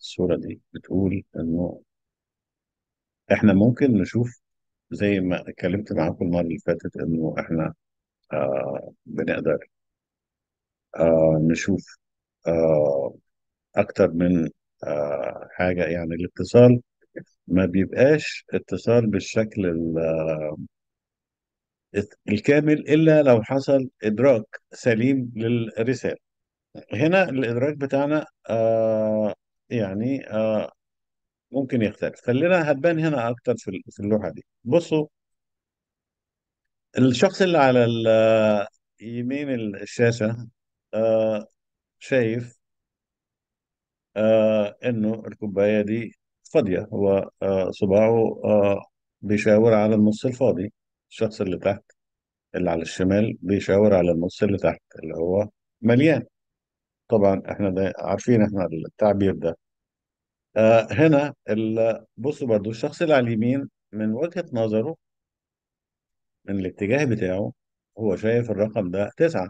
الصورة دي بتقول إنه إحنا ممكن نشوف زي ما اتكلمت معاكم المرة اللي فاتت إنه إحنا آه بنقدر آه نشوف آه أكتر من آه حاجة يعني الاتصال ما بيبقاش اتصال بالشكل ال- الكامل إلا لو حصل إدراك سليم للرسالة هنا الإدراك بتاعنا آه يعني آه ممكن يختلف خلينا هتبان هنا أكتر في ال- في اللوحة دي بصوا الشخص اللي على ال- يمين الشاشة آه شايف آه إنه الكوباية دي فاضية هو آه صباعه آه بيشاور على النص الفاضي الشخص اللي تحت اللي على الشمال بيشاور على النص اللي تحت اللي هو مليان طبعا احنا ده عارفين احنا التعبير ده آه هنا ال- بصوا برضو الشخص اللي على اليمين من وجهة نظره من الاتجاه بتاعه هو شايف الرقم ده تسعة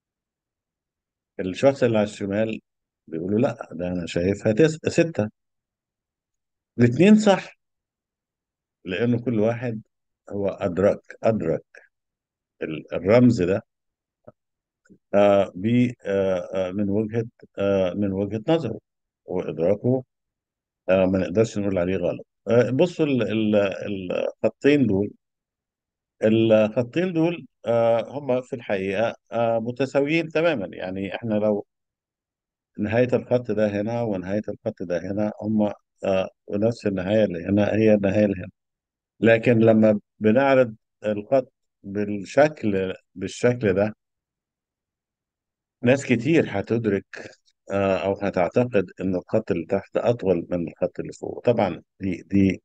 الشخص اللي على الشمال بيقول له لا ده انا شايفها تس... ستة الاثنين صح لانه كل واحد هو ادرك ادرك ال- الرمز ده آه ب آه آه من وجهة آه من وجهة نظره وادراكه آه ما نقدرش نقول عليه غلط آه بصوا ال- ال- الخطين دول الخطين دول آه هم في الحقيقة آه متساويين تماما يعني احنا لو نهاية الخط ده هنا ونهاية الخط ده هنا هم آه ونفس النهاية اللي هنا هي النهاية اللي هنا لكن لما بنعرض الخط بالشكل بالشكل ده ناس كتير هتدرك آه أو هتعتقد إن الخط اللي تحت أطول من الخط اللي فوق طبعا دي دي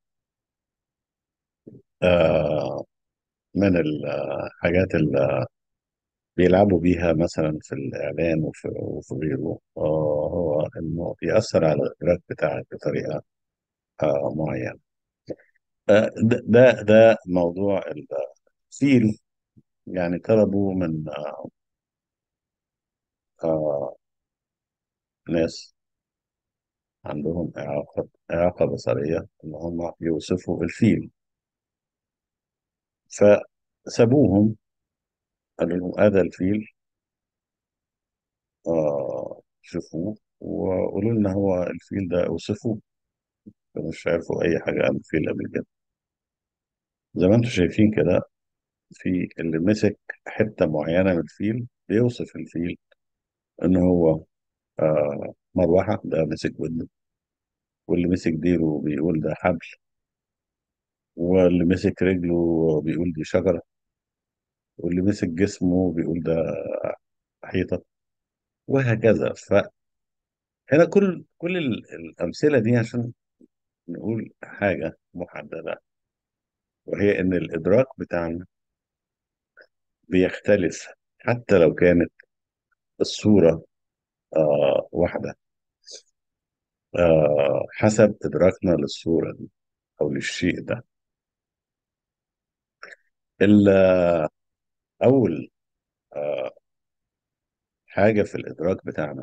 آه من الحاجات اللي بيلعبوا بيها مثلا في الإعلام وفي, وفي غيره آه هو إنه يأثر على الإدراك بتاعك بطريقة آه معينة آه ده ده ده موضوع الفيل يعني طلبوا من آه ناس عندهم إعاقة إعاقة بصرية إن هم يوصفوا الفيل فسابوهم قالوا لهم هذا الفيل آه شوفوه وقولوا لنا هو الفيل ده اوصفوه مش عارفوا أي حاجة عن الفيل قبل كده زي ما انتم شايفين كده في اللي مسك حتة معينة من الفيل بيوصف الفيل إن هو آه مروحة ده مسك ودنه واللي مسك ديله بيقول ده حبل واللي مسك رجله بيقول دي شجرة واللي مسك جسمه بيقول ده حيطة وهكذا فهنا كل كل ال- الأمثلة دي عشان نقول حاجة محددة وهي إن الإدراك بتاعنا بيختلف حتى لو كانت الصورة آه واحدة آه حسب إدراكنا للصورة دي أو للشيء ده ال- أول آه حاجة في الإدراك بتاعنا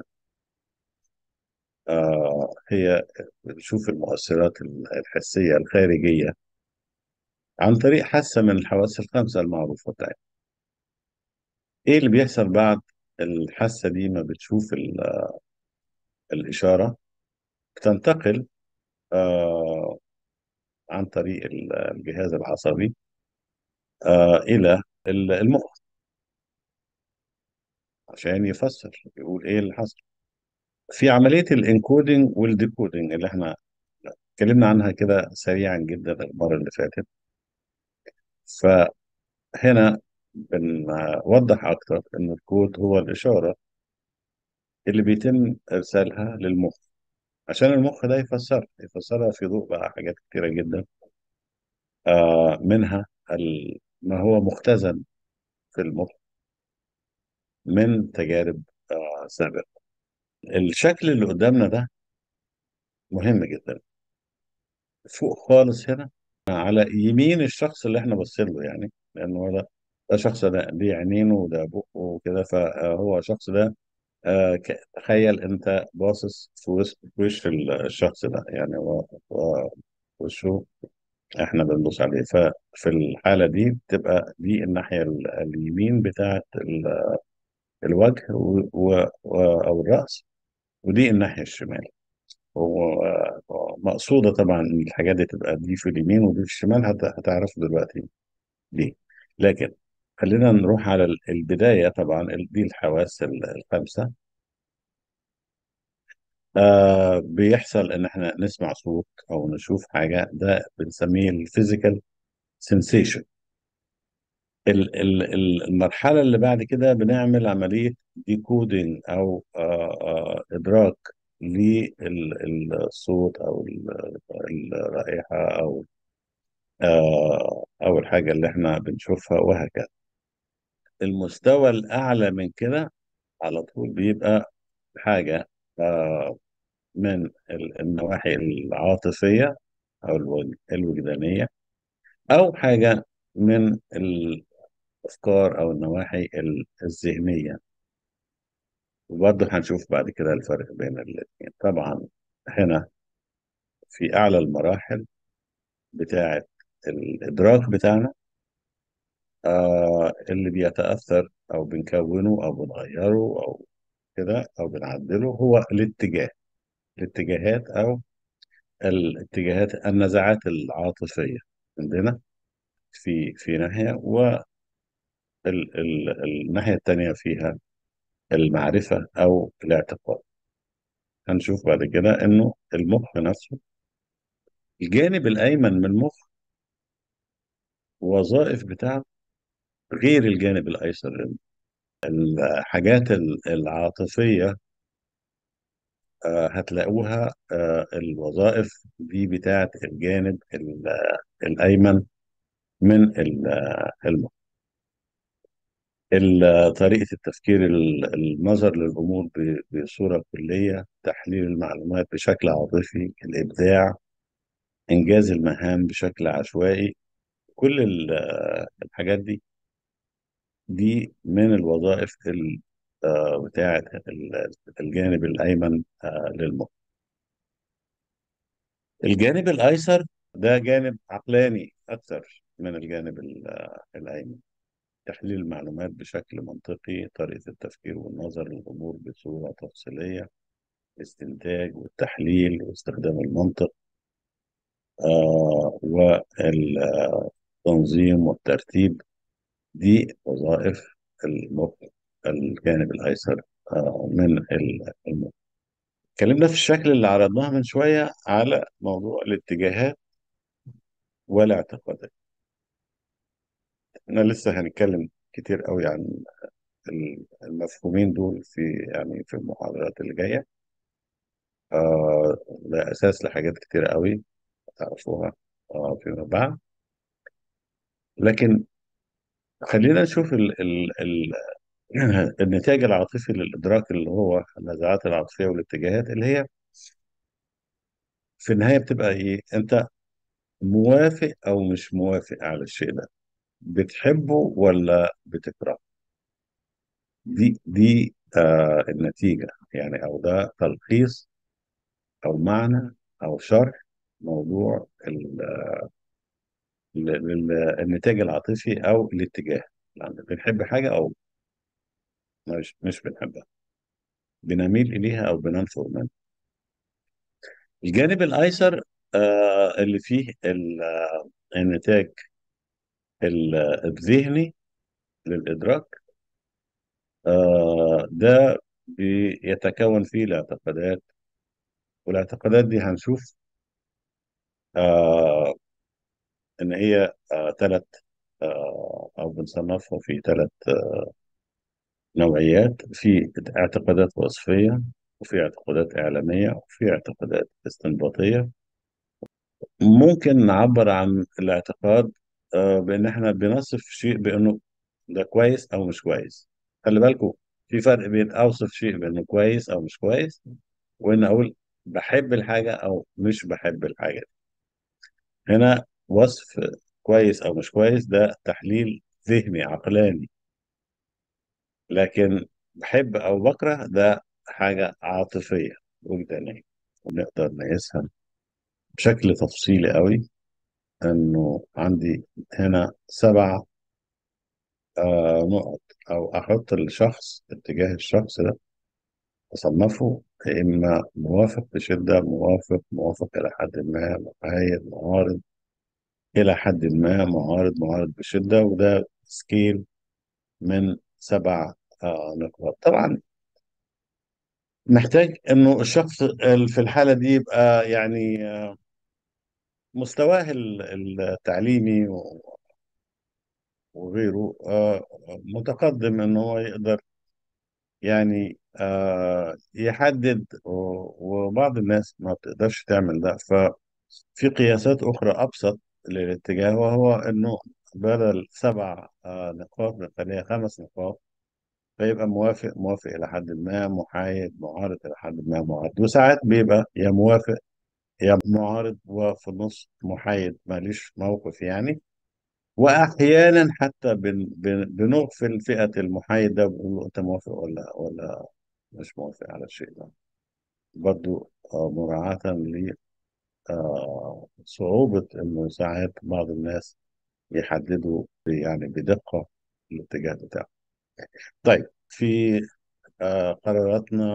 آه هي بنشوف المؤثرات الحسية الخارجية عن طريق حاسة من الحواس الخمسة المعروفة بتاعتنا إيه اللي بيحصل بعد الحاسة دي ما بتشوف ال- الإشارة بتنتقل آه عن طريق ال- الجهاز العصبي آه إلى ال- المخ عشان يفسر يقول إيه اللي حصل في عملية الانكودينج والديكودينج اللي احنا اتكلمنا عنها كده سريعا جدا المرة اللي فاتت فهنا بنوضح أكتر إن الكود هو الإشارة اللي بيتم إرسالها للمخ عشان المخ ده يفسرها يفسرها في ضوء بقى حاجات كتيرة جدا آه منها ال- ما هو مختزن في المخ من تجارب آه سابقة الشكل اللي قدامنا ده مهم جدا فوق خالص هنا على يمين الشخص اللي احنا باصين له يعني لانه ده ده شخص ده دي عينينه وده بقه وكده فهو الشخص ده آه ك- تخيل انت باصص في وش في وش الشخص ده يعني هو هو وشه احنا بنبص عليه ففي الحالة دي بتبقى دي الناحية ال- اليمين بتاعت ال- الوجه و و و او الرأس ودي الناحية الشمال هو هو مقصودة طبعا ان الحاجات دي تبقى دي في اليمين ودي في الشمال هت- هتعرفوا دلوقتي ليه لكن خلينا نروح على ال- البداية طبعا ال- دي الحواس ال- الخمسة آه بيحصل ان احنا نسمع صوت او نشوف حاجة ده بنسميه الفيزيكال سensation ال- ال- ال- المرحلة اللي بعد كده بنعمل عملية ديكودينج أو آه، آه، إدراك للصوت أو ال- الرائحة أو آه، أو الحاجة اللي إحنا بنشوفها وهكذا المستوى الأعلى من كده على طول بيبقى حاجة آه، من ال- النواحي العاطفية أو الوج- الوجدانية أو حاجة من الأفكار أو النواحي ال- الذهنية وبرضه هنشوف بعد كده الفرق بين الاثنين طبعا هنا في أعلى المراحل بتاعة الإدراك بتاعنا آه اللي بيتأثر أو بنكونه أو بنغيره أو كده أو بنعدله هو الاتجاه الاتجاهات أو الاتجاهات النزعات العاطفية عندنا في في ناحية والناحية التانية فيها المعرفة أو الاعتقاد هنشوف بعد كده إنه المخ نفسه الجانب الأيمن من المخ وظائف بتاعته غير الجانب الأيسر الحاجات ال- العاطفية آه، هتلاقوها آه، الوظائف دي بتاعت الجانب ال- الأيمن من ال- المخ ال- طريقة التفكير ال- النظر للأمور ب- بصورة كلية تحليل المعلومات بشكل عاطفي الإبداع إنجاز المهام بشكل عشوائي كل ال- الحاجات دي دي من الوظائف ال- آه، بتاعة ال- الجانب الأيمن آه، للمخ الجانب الأيسر ده جانب عقلاني أكثر من الجانب ال- آه، الأيمن تحليل المعلومات بشكل منطقي طريقة التفكير والنظر للأمور بصورة تفصيلية الاستنتاج والتحليل واستخدام المنطق آه والتنظيم والترتيب دي وظائف المخ الجانب الأيسر آه من ال- المخ اتكلمنا في الشكل اللي عرضناه من شوية على موضوع الاتجاهات والاعتقادات احنا لسه هنتكلم كتير قوي عن ال- المفهومين دول في يعني في المحاضرات اللي جاية آه ده أساس لحاجات كتير قوي تعرفوها آه فيما بعد لكن خلينا نشوف ال ال ال النتاج العاطفي للإدراك اللي هو النزعات العاطفية والاتجاهات اللي هي في النهاية بتبقى إيه؟ أنت موافق أو مش موافق على الشيء ده بتحبه ولا بتكرهه دي دي آه النتيجة يعني أو ده تلخيص أو معنى أو شرح موضوع ال- ال- ال- النتاج العاطفي أو الاتجاه يعني بنحب حاجة أو مش مش بنحبها بنميل إليها أو بننفر منها الجانب الأيسر آه اللي فيه ال- النتاج ال- الذهني للإدراك آه ده بيتكون فيه الاعتقادات والاعتقادات دي هنشوف آه إن هي آه ثلاث آه أو بنصنفها في ثلاث نوعيات في اعتقادات وصفية وفي اعتقادات إعلامية وفي اعتقادات استنباطية ممكن نعبر عن الاعتقاد آه بأن احنا بنصف شيء بأنه ده كويس أو مش كويس خلي بالكم في فرق بين أوصف شيء بأنه كويس أو مش كويس وإن أقول بحب الحاجة أو مش بحب الحاجة هنا وصف كويس أو مش كويس ده تحليل ذهني عقلاني لكن بحب أو بكره ده حاجة عاطفية وجدانية ونقدر نقيسها بشكل تفصيلي قوي إنه عندي هنا سبع آه نقط أو أحط الشخص اتجاه الشخص ده أصنفه إما موافق بشدة موافق موافق إلى حد ما محايد معارض إلى حد ما معارض معارض بشدة وده سكيل من سبع آه نقاط طبعا محتاج إنه الشخص ال- في الحالة دي يبقى يعني آه، مستواه ال- التعليمي و- وغيره آه، متقدم إن هو يقدر يعني آه، يحدد و- وبعض الناس ما بتقدرش تعمل ده ففي قياسات أخرى أبسط للاتجاه وهو إنه بدل سبع آه، نقاط نخليها خمس نقاط فيبقى موافق موافق إلى حد ما محايد معارض إلى حد ما معارض وساعات بيبقى يا موافق يا معارض وفي النص محايد ماليش موقف يعني وأحيانا حتى بن بن بنغفل فئة المحايد ده بنقول له أنت موافق ولا ولا مش موافق على الشيء ده برضو آه، مراعاة لصعوبة إنه ساعات بعض الناس يحددوا يعني بدقة الاتجاه بتاعه طيب في آه، قراراتنا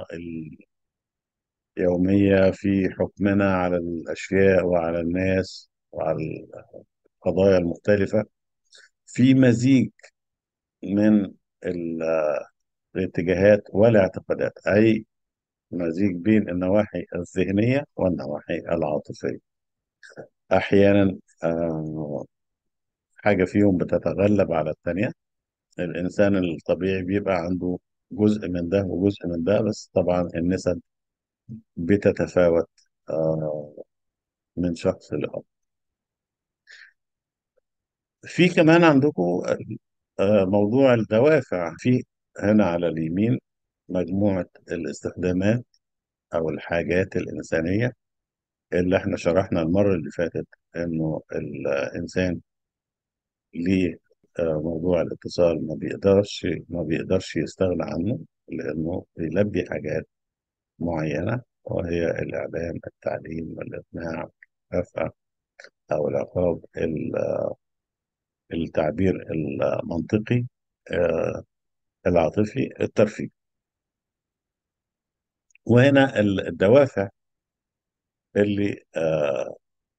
اليومية في حكمنا على الأشياء وعلى الناس وعلى القضايا المختلفة في مزيج من ال- الاتجاهات والاعتقادات أي مزيج بين النواحي الذهنية والنواحي العاطفية أحيانا آه، حاجة فيهم بتتغلب على التانية الإنسان الطبيعي بيبقى عنده جزء من ده وجزء من ده بس طبعا النسب بتتفاوت آه، من شخص لآخر في كمان عندكم آه، موضوع الدوافع في هنا على اليمين مجموعة الاستخدامات أو الحاجات الإنسانية اللي احنا شرحنا المرة اللي فاتت إنه الإنسان ليه آه، موضوع الاتصال ما بيقدرش ما بيقدرش يستغنى عنه لأنه بيلبي حاجات معينة وهي الإعلام التعليم الإقناع الرفع أو العقاب ال- التعبير المنطقي آه، العاطفي الترفيه وهنا الدوافع اللي آه،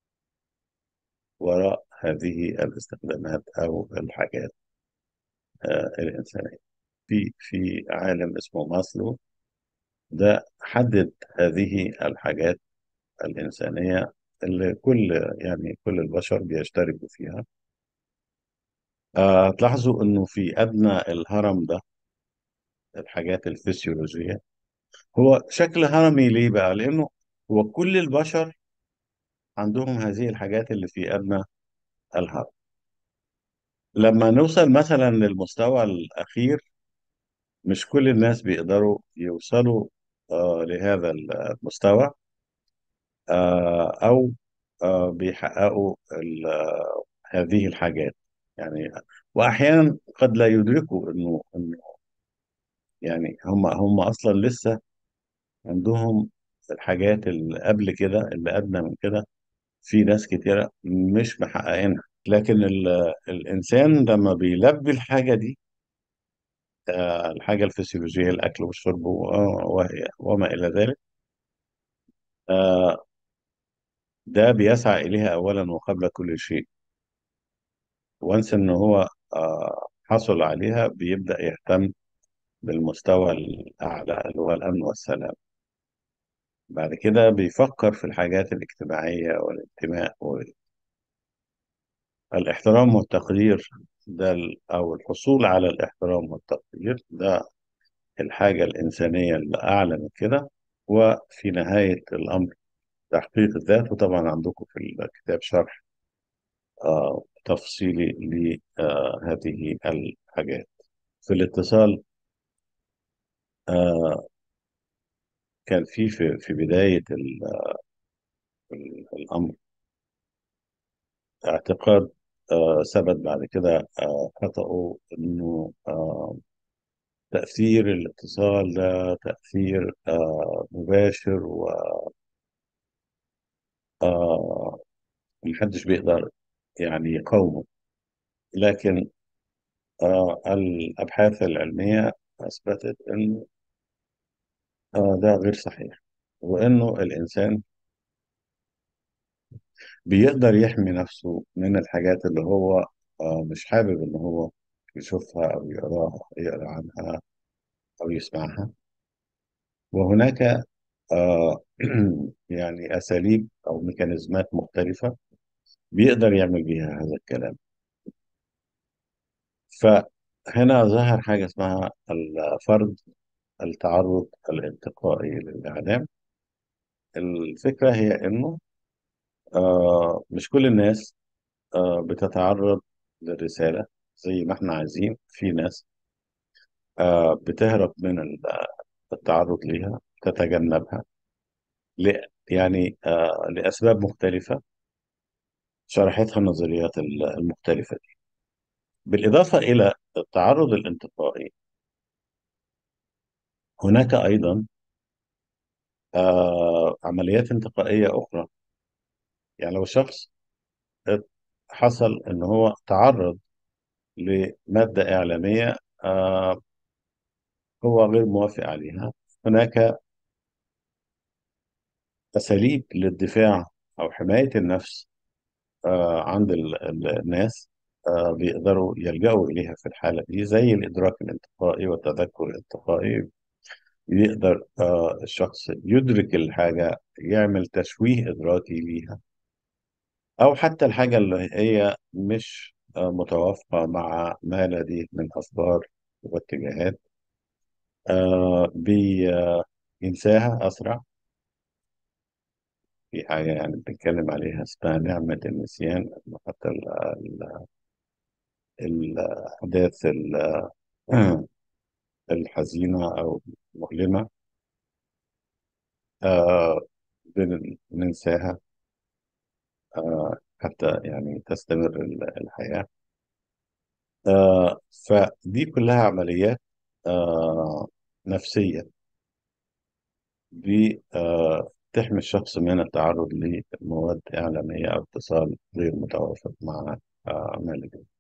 وراء هذه الاستخدامات أو الحاجات آه، الإنسانية في في عالم اسمه ماسلو ده حدد هذه الحاجات الإنسانية اللي كل يعني كل البشر بيشتركوا فيها آه، تلاحظوا إنه في أدنى الهرم ده الحاجات الفسيولوجية هو شكل هرمي ليه بقى؟ لأنه هو كل البشر عندهم هذه الحاجات اللي في أدنى الهرم لما نوصل مثلا للمستوى الأخير مش كل الناس بيقدروا يوصلوا آه لهذا المستوى آه أو آه بيحققوا ال- آه، هذه الحاجات يعني وأحيانا قد لا يدركوا إنه إنه يعني هم هم أصلا لسه عندهم الحاجات اللي قبل كده اللي أدنى من كده في ناس كتيرة مش محققينها لكن ال- الإنسان لما بيلبي الحاجة دي آه، الحاجة الفسيولوجية الأكل والشرب و- آه، وهي وما إلى ذلك آه، ده بيسعى إليها أولا وقبل كل شيء وانس إن هو آه، حصل عليها بيبدأ يهتم بالمستوى الأعلى اللي هو الأمن والسلام بعد كده بيفكر في الحاجات الاجتماعية والانتماء والاحترام والتقدير ده ال- أو الحصول على الاحترام والتقدير ده الحاجة الإنسانية الأعلى من كده وفي نهاية الأمر تحقيق الذات وطبعا عندكم في الكتاب شرح آه تفصيلي لهذه الحاجات في الاتصال آه كان في في, في بداية ال- ال- الأمر اعتقاد آه ثبت بعد كده آه خطأه إنه آه تأثير الاتصال ده تأثير آه، مباشر ومحدش بيقدر يعني يقاومه لكن آه، الأبحاث العلمية أثبتت أنه آه، ده غير صحيح وأنه الإنسان بيقدر يحمي نفسه من الحاجات اللي هو آه، مش حابب إن هو يشوفها أو يقراها يقرأ عنها أو يسمعها وهناك آه، يعني أساليب أو ميكانيزمات مختلفة بيقدر يعمل بيها هذا الكلام فهنا ظهر حاجة اسمها الفرد التعرض الانتقائي للإعلام الفكرة هي إنه آه مش كل الناس آه بتتعرض للرسالة زي ما احنا عايزين في ناس آه بتهرب من ال- التعرض ليها تتجنبها ل- يعني آه لأسباب مختلفة شرحتها النظريات ال- المختلفة دي بالإضافة إلى التعرض الانتقائي هناك أيضا آه عمليات انتقائية أخرى يعني لو شخص حصل إن هو تعرض لمادة إعلامية آه هو غير موافق عليها هناك أساليب للدفاع أو حماية النفس آه عند ال- ال- الناس آه بيقدروا يلجأوا إليها في الحالة دي زي الإدراك الانتقائي والتذكر الانتقائي يقدر آه الشخص يدرك الحاجة يعمل تشويه إدراكي ليها أو حتى الحاجة اللي هي مش آه متوافقة مع ما لديه من أفكار واتجاهات آه بينساها أسرع في حاجة يعني بنتكلم عليها اسمها نعمة النسيان إنه حتى ال- ال- الأحداث ال- الحزينة أو المؤلمة آه بن- بننساها آه حتى يعني تستمر ال- الحياة آه فدي كلها عمليات آه نفسية دي آه تحمي الشخص من التعرض لمواد إعلامية أو اتصال غير متوافق مع آه ما لديه